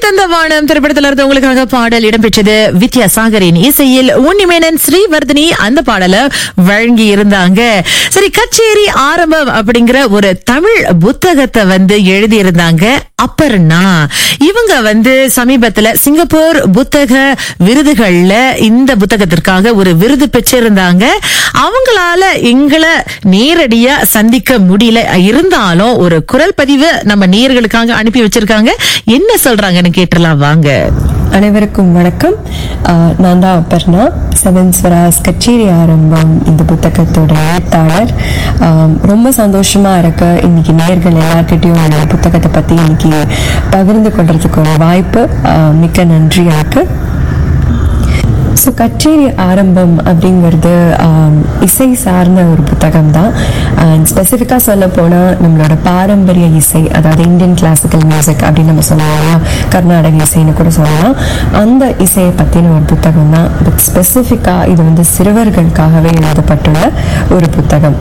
தந்த வானம் திரைப்படத்துல இருந்து உங்களுக்காக பாடல் இடம்பெற்றது வித்யாசாகரின் இசையில் உன்னிமேனன் ஸ்ரீவர்தினி அந்த பாடலை வழங்கி இருந்தாங்க சரி கச்சேரி ஆரம்பம் அப்படிங்கிற ஒரு தமிழ் புத்தகத்தை வந்து எழுதி இருந்தாங்க அப்பர்ணா இவங்க வந்து சமீபத்துல சிங்கப்பூர் புத்தக விருதுகள்ல இந்த புத்தகத்திற்காக ஒரு விருது பெற்றிருந்தாங்க அவங்களால எங்களை நேரடியா சந்திக்க முடியல இருந்தாலும் ஒரு குரல் பதிவு நம்ம நேயர்களுக்காக அனுப்பி வச்சிருக்காங்க என்ன சொல்றாங்கன்னு கேட்டுலாம் வாங்க அனைவருக்கும் வணக்கம் ஆஹ் நான் தான் அப்பர்ணா செவன் ஸ்வராஸ் கச்சேரி ஆரம்பம் இந்த புத்தகத்தோட எழுத்தாளர் ஆம், ரொம்ப சந்தோஷமா இருக்கு இன்னைக்கு நேர்கள் எல்லார்கிட்டையும் இந்த புத்தகத்தை பத்தி இன்னைக்கு பகிர்ந்து கொள்றதுக்கு ஒரு வாய்ப்பு ஆஹ் மிக்க நன்றி எனக்கு ஸோ கச்சேரி ஆரம்பம் அப்படிங்கிறது ஆம், இசை சார்ந்த ஒரு புத்தகம் தான் அண்ட் ஸ்பெசிஃபிக்காக சொல்ல போனால் நம்மளோட பாரம்பரிய இசை அதாவது இந்தியன் கிளாசிக்கல் மியூசிக் அப்படின்னு நம்ம சொல்லலாம் கர்நாடக இசைன்னு கூட சொல்லலாம் அந்த இசையை பற்றின ஒரு புத்தகம் தான் பட் ஸ்பெசிஃபிக்காக இது வந்து சிறுவர்களுக்காகவே எழுதப்பட்டுள்ள ஒரு புத்தகம்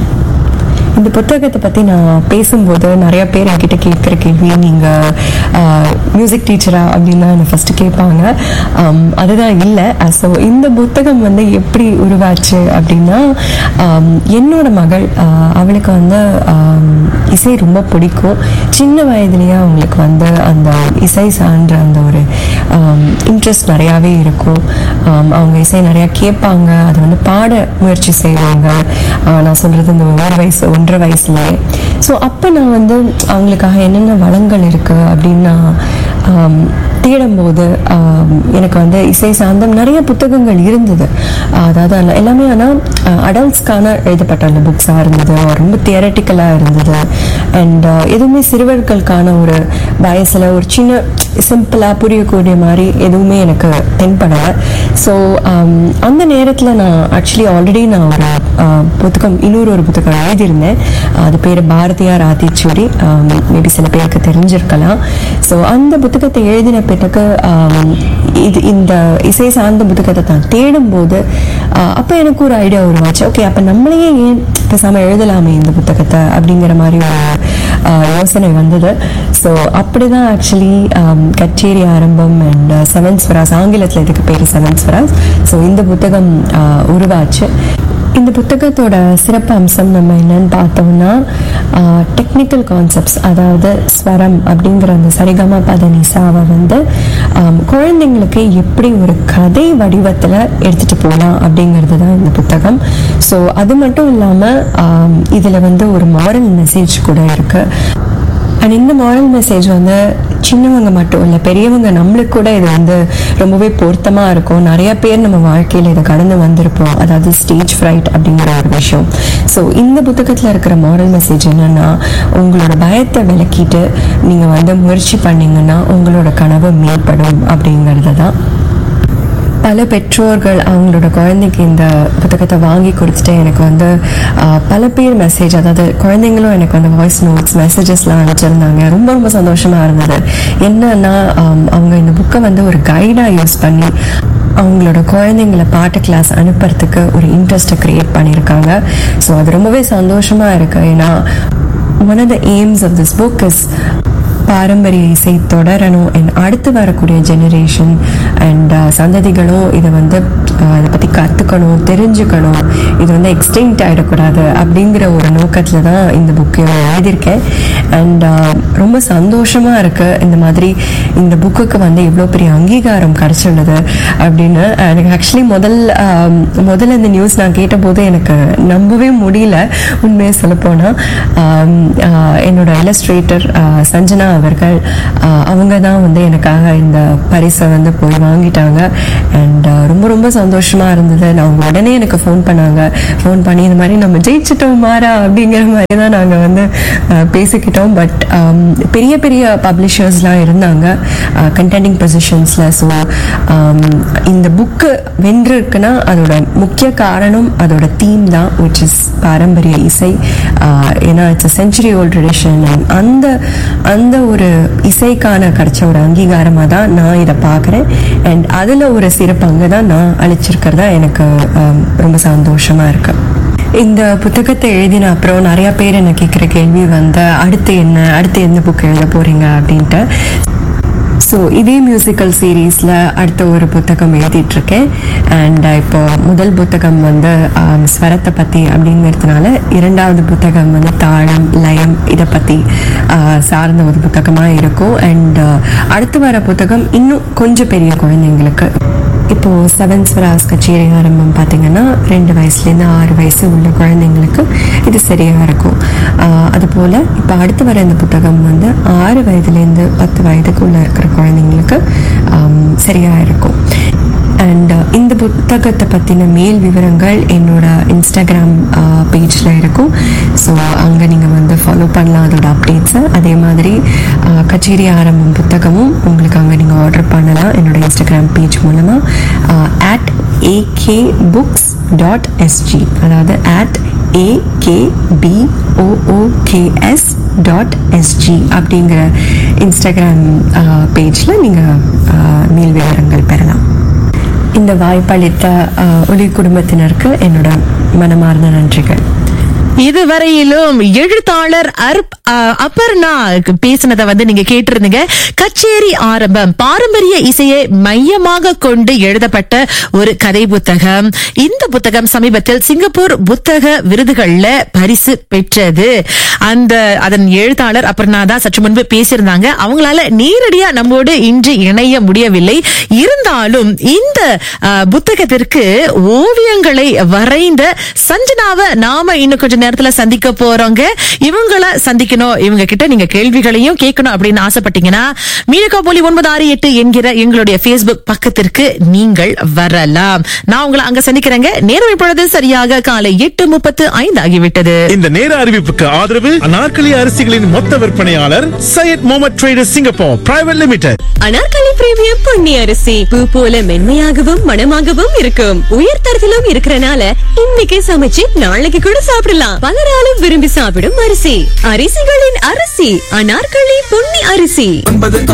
இந்த புத்தகத்தை பற்றி நான் பேசும்போது நிறைய பேர் என்கிட்ட கேட்குற கேள்வி நீங்கள் மியூசிக் டீச்சரா அப்படின்னு தான் என்னை ஃபஸ்ட்டு கேட்பாங்க ஆம், அதுதான் இல்லை ஸோ இந்த புத்தகம் வந்து எப்படி உருவாச்சு அப்படின்னா ஆம், என்னோட மகள் ஆஹ், அவளுக்கு வந்து ஆம், இசை ரொம்ப பிடிக்கும் சின்ன வயதுலேயே அவங்களுக்கு வந்து அந்த இசை சார்ந்த அந்த ஒரு இன்ட்ரெஸ்ட் நிறையாவே இருக்கும் ஆம், அவங்க இசை நிறையா கேட்பாங்க அதை வந்து பாட முயற்சி செய்வாங்க ஆஹ், நான் சொல்கிறது இந்த ஒரு வயசு ஒன்றரை வயசுலேயே ஸோ அப்போ நான் வந்து அவங்களுக்காக என்னென்ன வளங்கள் இருக்குது அப்படின்னு நான் ஆம், தேடும்போது ஆம், எனக்கு வந்து இசை சார்ந்த நிறைய புத்தகங்கள் இருந்தது ஆஹ், அதாவது அதுல எல்லாமே ஆனால் அடல்ட்ஸ்க்கான எழுதப்பட்ட அந்த புக்ஸாக இருந்தது ரொம்ப தியரட்டிக்கலாக இருந்தது அண்ட் எதுவுமே சிறுவர்களுக்கான ஒரு வயசில் ஒரு சின்ன சிம்பிளாக புரியக்கூடிய மாதிரி எதுவுமே எனக்கு தென்படலை ஸோ அந்த நேரத்தில் நான் ஆக்சுவலி ஆல்ரெடி நான் ஒரு ஆஹ், புத்தகம் இன்னொரு ஒரு புத்தகம் எழுதியிருந்தேன் அது பேர் பாரதியார் ஆத்திச்சூடி மேபி சில பேருக்கு தெரிஞ்சிருக்கலாம் ஸோ அந்த புத்தகத்தை எழுதின பிறகு ஆம், இது இந்த இசை சார்ந்த புத்தகத்தை தான் தேடும்போது அப்போ எனக்கு ஒரு ஐடியா உருவாச்சு ஓகே அப்போ நம்மளையே ஏன் பேசாமல் எழுதலாமே இந்த புத்தகத்தை அப்படிங்கிற மாதிரி ஒரு ஆஹ், யோசனை வந்தது ஸோ அப்படி தான் ஆக்சுவலி கச்சேரி ஆரம்பம் அண்ட் செவன் ஸ்வராஸ் ஆங்கிலத்தில் இதுக்கு பேர் செவன் ஸ்வராஸ் ஸோ இந்த புத்தகம் ஆஹ், உருவாச்சு இந்த புத்தகத்தோட சிறப்பு அம்சம் நம்ம என்னன்னு பார்த்தோம்னா டெக்னிக்கல் கான்செப்ட்ஸ் அதாவது ஸ்வரம் அப்படிங்கிற அந்த சரிகம பதனிசாவை வந்து ஆம், குழந்தைங்களுக்கு எப்படி ஒரு கதை வடிவத்தில் எடுத்துகிட்டு போகலாம் அப்படிங்கிறது தான் இந்த புத்தகம் ஸோ அது மட்டும் இல்லாமல் இதில் வந்து ஒரு மாரல் மெசேஜ் கூட இருக்குது அண்ட் இந்த மாரல் மெசேஜ் வந்து சின்னவங்க மட்டும் இல்லை பெரியவங்க நம்மளுக்கு கூட இது வந்து ரொம்பவே பொருத்தமாக இருக்கும் நிறைய பேர் நம்ம வாழ்க்கையில் இதை கடந்து வந்திருப்போம் அதாவது ஸ்டேஜ் ஃப்ரைட் அப்படிங்கிற ஒரு விஷயம் ஸோ இந்த புத்தகத்தில் இருக்கிற மாரல் மெசேஜ் என்னன்னா உங்களோட பயத்தை விலக்கிட்டு நீங்கள் வந்து முயற்சி பண்ணீங்கன்னா உங்களோட கனவு மேம்படும் அப்படிங்கிறது தான் பல பெற்றோர்கள் அவங்களோட குழந்தைக்கு இந்த புத்தகத்தை வாங்கி கொடுத்துட்டு எனக்கு வந்து ஆஹ், பல பேர் மெசேஜ் அதாவது குழந்தைங்களும் எனக்கு வந்து வாய்ஸ் நோட்ஸ் மெசேஜஸ்லாம் அனுப்பிச்சிருந்தாங்க ரொம்ப ரொம்ப சந்தோஷமா இருந்தது என்னன்னா ஆம், அவங்க இந்த புக்கை வந்து ஒரு கைடாக யூஸ் பண்ணி அவங்களோட குழந்தைங்கள பாட்டு கிளாஸ் அனுப்புறதுக்கு ஒரு இன்ட்ரெஸ்ட்டை க்ரியேட் பண்ணியிருக்காங்க ஸோ அது ரொம்பவே சந்தோஷமா இருக்கு ஏன்னா one of the aims of this book is பாரம்பரிய இசை தொடரணும் and அடுத்து வரக்கூடிய ஜெனரேஷன் அண்ட் சந்ததிகளும் இதை வந்து அஹ், இதை பற்றி கற்றுக்கணும் தெரிஞ்சுக்கணும் இது வந்து எக்ஸ்டென்ட் ஆகிடக்கூடாது அப்படிங்கிற ஒரு நோக்கத்தில் தான் இந்த புக்கை எழுதியிருக்கேன் அண்ட் ரொம்ப சந்தோஷமாக இருக்குது இந்த மாதிரி இந்த புக்குக்கு வந்து இவ்வளோ பெரிய அங்கீகாரம் கிடச்சிள்ளது அப்படின்னு எனக்கு ஆக்சுவலி முதல் ஆம், முதல்ல இந்த நியூஸ் நான் கேட்டபோது எனக்கு நம்பவே முடியல உண்மையை சொல்லப்போனால் என்னோட இல்லஸ்ட்ரேட்டர் சஞ்சனா அவர்கள் ஆஹ், அவங்க தான் வந்து எனக்காக இந்த பரிசை வந்து போய் வாங்கிட்டாங்க அண்ட் ரொம்ப ரொம்ப சந்தோஷமா இருந்தது நான் அவங்க உடனே எனக்கு ஃபோன் பண்ணாங்க ஃபோன் பண்ணி இந்த மாதிரி நம்ம ஜெயிச்சிட்டோம் மாறா அப்படிங்கிற மாதிரி தான் நாங்கள் வந்து ஆஹ், பேசிக்கிட்டோம் பட் பெரிய பெரிய பப்ளிஷர்ஸ்லாம் இருந்தாங்க கண்டென்டிங் பொசிஷன்ஸில் ஸோ இந்த புக்கு வென்றிருக்குன்னா அதோட முக்கிய காரணம் அதோட தீம் தான் விச் இஸ் பாரம்பரிய இசை ஆஹ், ஏன்னா it's a century old tradition அந்த அந்த ஒரு இசைக்கான கிடைச்ச ஒரு அங்கீகாரமாக தான் நான் இதை பார்க்குறேன் அண்ட் அதில் ஒரு சிறப்பு அங்கே தான் நான் அழிச்சிருக்கிறதா எனக்கு ஆம், ரொம்ப சந்தோஷமாக இருக்கு இந்த புத்தகத்தை எழுதின அப்புறம் நிறைய பேர் என்ன கேட்குற கேள்வி வந்து அடுத்து என்ன அடுத்து எந்த புக் எழுத போறீங்க அப்படின்ட்டு ஸோ இதே மியூசிக்கல் சீரீஸில் அடுத்த ஒரு புத்தகம் எழுதிட்டு இருக்கேன் அண்ட் இப்போ முதல் புத்தகம் வந்து ஆம், ஸ்வரத்தை பற்றி அப்படிங்கிறதுனால இரண்டாவது புத்தகம் வந்து தாளம் லயம் இதை பற்றி சார்ந்த ஒரு புத்தகமாக இருக்கும் அண்ட் அடுத்து வர புத்தகம் இன்னும் கொஞ்சம் பெரிய குழந்தைங்களுக்கு இப்போ செவன் ஸ்வராஸ் கச்சேரி ஆரம்பம் பார்த்தீங்கன்னா ரெண்டு வயசுலேருந்து ஆறு வயசு உள்ள குழந்தைங்களுக்கு இது சரியாக இருக்கும் ஆஹ் அதுபோல் இப்போ அடுத்து வர இந்த புத்தகம் வந்து ஆறு வயதுலேருந்து பத்து வயதுக்குள்ளே இருக்கிற குழந்தைங்களுக்கு ஆம், சரியாக இருக்கும் அண்ட் இந்த புத்தகத்தை பற்றின மேல் விவரங்கள் என்னோட இன்ஸ்டாகிராம் பேஜில் இருக்கும் ஸோ அங்கே நீங்கள் வந்து ஃபாலோ பண்ணலாம் அதோட அப்டேட்ஸை அதே மாதிரி ஆஹ், கச்சேரி ஆரம்பம் புத்தகமும் உங்களுக்கு அங்கே நீங்கள் ஆர்டர் பண்ணலாம் என்னோட இன்ஸ்டாகிராம் பேஜ் மூலமாக at AK books dot SG அதாவது at ஏகேபிஓஓகேஎஸ் டாட் எஸ்ஜி அப்படிங்கிற இன்ஸ்டாகிராம் பேஜில் நீங்கள் மேல் விவரங்கள் பெறலாம் இந்த வாய்ப்பளித்த ஆஹ், ஒலி குடும்பத்தினருக்கு என்னோட மனமார்ந்த நன்றிகள் இதுவரையிலும் எழுத்தாளர் அர்ப் அஹ், அபர்ணா பேசினதை வந்து நீங்க கேட்டிருந்தீங்க கச்சேரி ஆரம்பம் பாரம்பரிய இசையை மையமாக கொண்டு எழுதப்பட்ட ஒரு கதை புத்தகம் இந்த புத்தகம் சமீபத்தில் சிங்கப்பூர் புத்தக விருதுகள்ல பரிசு பெற்றது அந்த அதன் எழுத்தாளர் அபர்ணா தான் சற்று முன்பு பேசியிருந்தாங்க அவங்களால நேரடியா நம்மோடு இன்று இணைய முடியவில்லை இருந்தாலும் இந்த அஹ், புத்தகத்திற்கு ஓவியங்களை வரைந்த சஞ்சனாவை நாம இன்னும் கொஞ்ச நேரத்துல சந்திக்க போறோங்க இவங்கள சந்திக்கணும் இவங்க கிட்ட நீங்க கேள்விகளையும் கேட்கணும் அப்படின்னு ஆசைப்பட்டீங்கன்னா மீனக்கா போலி ஒன்பது ஆறு எட்டு என்கிற எங்களுடைய Facebook பக்கத்திற்கு நீங்கள் வரலாம் நான் உங்களை அங்க சந்திக்கிறேங்க நேரம் இப்பொழுது சரியாக காலை எட்டு முப்பத்து ஐந்து ஆகிவிட்டது இந்த நேர அறிவிப்புக்கு ஆதரவு அனார்கலி அரிசிகளின் மொத்த விற்பனையாளர் Syed Mohamed traders Singapore private limited Anarkali premium Ponni அரிசி பூ போல மென்மையாகவும் மணமாகவும் இருக்கும் உயர் தரத்திலும் இருக்கறனால இன்னைக்கு சமைச்சு நாளைக்கு கூட சாப்பிடலாம் பலராலும் விரும்பி சாப்பிடும் அரிசி அரிசிகளின் அரிசி அனார்கலி பொன்னி அரிசி ஒன்பது